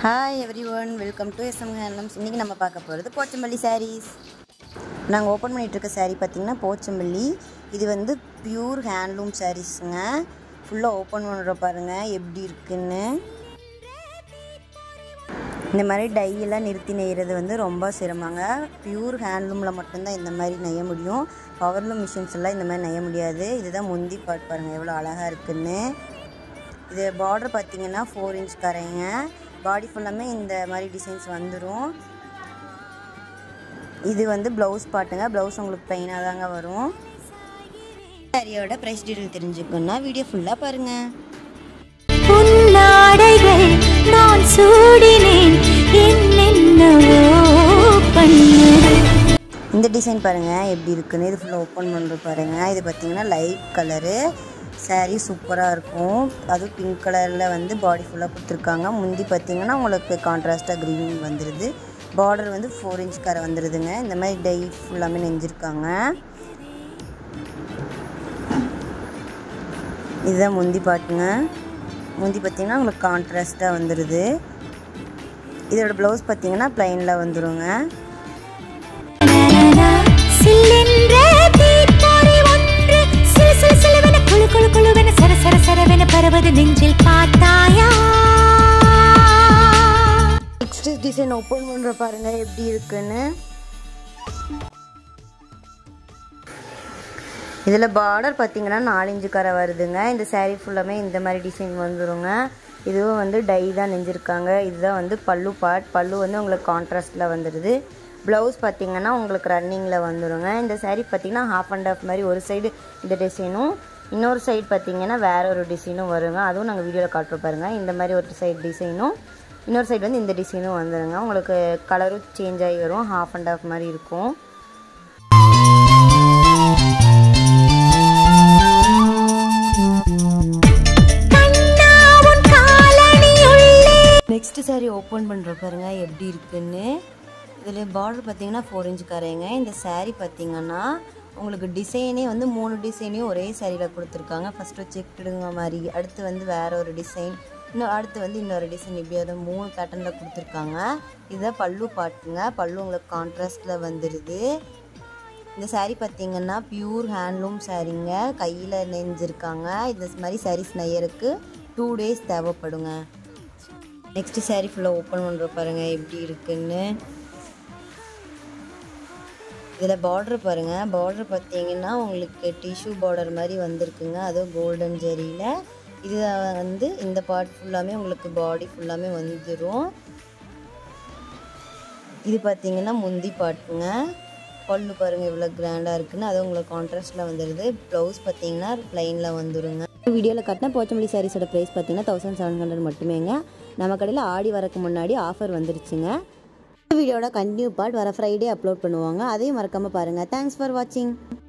hi everyone welcome to SM handlooms இன்றைக்கி நம்ம பார்க்க போகிறது போச்சம்பள்ளி சாரீஸ் நாங்கள் ஓப்பன் பண்ணிகிட்டு இருக்க saree பார்த்திங்கன்னா போச்சம்பள்ளி இது வந்து பியூர் ஹேண்ட்லூம் சாரீஸுங்க ஃபுல்லாக ஓப்பன் பண்ணுற பாருங்கள் எப்படி இருக்குன்னு இந்த மாதிரி டையெல்லாம் நிறுத்தி நெய்கிறது வந்து ரொம்ப சிரமங்க பியூர் ஹேண்ட்லூமில் மட்டும்தான் இந்த மாதிரி நெய்ய முடியும் பவர்லூம் மிஷின்ஸ் எல்லாம் இந்த மாதிரி நெய்ய முடியாது இதுதான் முந்தி பாட் பாருங்கள் எவ்வளோ அழகாக இருக்குன்னு இது பார்டர் பார்த்தீங்கன்னா ஃபோர் இன்ச் கரைங்க பாடி ஃபுல்லாமே இந்த மாதிரி டிசைன்ஸ் வந்துடும் இது வந்து ப்ளவுஸ் பாட்டுங்க ப்ளவுஸ் உங்களுக்கு ப்ளைனாக தாங்க வரும் சாரியோட ப்ரைஸ் டீட்டெயில் தெரிஞ்சுக்கணுன்னா வீடியோ ஃபுல்லாக பாருங்கள் உன்னாடைகள் நான் சூடினேன் என்னென்னவோ பண்ணுது இந்த டிசைன் பாருங்கள் எப்படி இருக்குன்னு இது ஃபுல்லாக ஓப்பன் பண்ணுற பாருங்கள் இது பார்த்தீங்கன்னா லைட் கலரு saree சூப்பராக இருக்கும் அதுவும் பிங்க் கலரில் வந்து பாடி ஃபுல்லாக கொடுத்துருக்காங்க முந்தி பார்த்தீங்கன்னா உங்களுக்கு கான்ட்ராஸ்ட்டாக க்ரீன் வந்துடுது பார்டர் வந்து ஃபோர் இன்ச் கரை வந்துடுதுங்க இந்த மாதிரி டை ஃபுல்லாமே நெஞ்சிருக்காங்க இதுதான் முந்தி பாட்டுங்க முந்தி பார்த்தீங்கன்னா உங்களுக்கு கான்ட்ராஸ்ட்டாக வந்துடுது இதோட ப்ளவுஸ் பார்த்தீங்கன்னா ப்ளைனில் வந்துருங்க சில்லென்ற தீப்பொறி ஒன்று சிலு சிலு சிலுவென குளு குளு குளுவென சர சர சரவென பரவது நெஞ்சில் பார்த்தாயா நெக்ஸ்ட் டிசைன் ஓப்பன் பண்ணுற பாருங்க எப்படி இருக்குன்னு இதில் பார்டர் பார்த்தீங்கன்னா நாலஞ்சு கரை வருதுங்க இந்த saree ஃபுல்லாமே இந்த மாதிரி டிசைன் வந்துருங்க இதுவும் வந்து டை தான் நெஞ்சிருக்காங்க இதுதான் வந்து பல்லு பார்ட் பல்லு வந்து உங்களுக்கு கான்ட்ராஸ்டில் வந்துடுது ப்ளவுஸ் பார்த்தீங்கன்னா உங்களுக்கு ரன்னிங்கில் வந்துருங்க இந்த saree பார்த்தீங்கன்னா ஹாஃப் அண்ட் ஆஃப் மாதிரி ஒரு சைடு இந்த டிசைனும் இன்னொரு சைடு பார்த்தீங்கன்னா வேற ஒரு டிசைனும் வருங்க அதுவும் நாங்கள் வீடியோவில் காட்டுறோம் பாருங்க இந்த மாதிரி ஒரு சைடு டிசைனும் இன்னொரு சைடு வந்து இந்த டிசைனும் வந்துருங்க உங்களுக்கு கலரும் சேஞ்ச் ஆகி வரும் ஹாஃப் அண்ட் ஆஃப் மாதிரி இருக்கும் கண்ணா உன் காலணியுள்ளே நெக்ஸ்ட் saree ஓப்பன் பண்ணுற பாருங்க எப்படி இருக்குன்னு இதில் பார்டர் பார்த்தீங்கன்னா ஃபோர் இன்ச் கரைங்க இந்த saree பார்த்தீங்கன்னா உங்களுக்கு டிசைனே வந்து மூணு டிசைனையும் ஒரே சாரியில் கொடுத்துருக்காங்க ஃபஸ்ட்டு செக்குடுங்க மாதிரி அடுத்து வந்து வேற ஒரு டிசைன் இன்னும் அடுத்து வந்து இன்னொரு டிசைன் இப்படி ஒரு மூணு பேட்டர்னில் கொடுத்துருக்காங்க இதுதான் பல்லு பாட்டுங்க பல்லு உங்களுக்கு கான்ட்ராஸ்டில் வந்துடுது இந்த saree பார்த்தீங்கன்னா பியூர் ஹேண்ட்லூம் சாரீங்க கையில் நெஞ்சிருக்காங்க இந்த மாதிரி சாரீஸ் நெய்யறதுக்கு டூ டேஸ் தேவைப்படுங்க நெக்ஸ்ட் saree ஃபுல்லாக ஓப்பன் பண்ணுற பாருங்க எப்படி இருக்குன்னு இதில் பார்டர் பாருங்கள் பார்டர் பார்த்தீங்கன்னா உங்களுக்கு டிஷ்யூ பார்டர் மாதிரி வந்திருக்குங்க அதுவும் கோல்டன் ஜெரியில் இது வந்து இந்த பார்ட் ஃபுல்லாமே உங்களுக்கு பாடி ஃபுல்லாமே வந்துடும் இது பார்த்தீங்கன்னா முந்தி பாட்டுங்க பல்லு பாருங்கள் இவ்வளோ கிராண்டாக இருக்குன்னு அது உங்களுக்கு கான்ட்ராஸ்டில் வந்துடுது ப்ளவுஸ் பார்த்தீங்கன்னா ப்ளைனில் வந்துருங்க வீடியோவில் கட்டின போச்சமல்லி சாரீஸோட ப்ரைஸ் பார்த்தீங்கன்னா தௌசண்ட் செவன் ஹண்ட்ரட் மட்டுமேங்க நம்ம கடையில் ஆடி வரக்கு முன்னாடி ஆஃபர் வந்துருச்சுங்க இந்த வீடியோட கண்டினியூ பார்ட் வர ஃப்ரைடே அப்லோட் பண்ணுவாங்க அதையும் மறக்காமல் பாருங்கள் தேங்க்ஸ் ஃபார் வாட்சிங்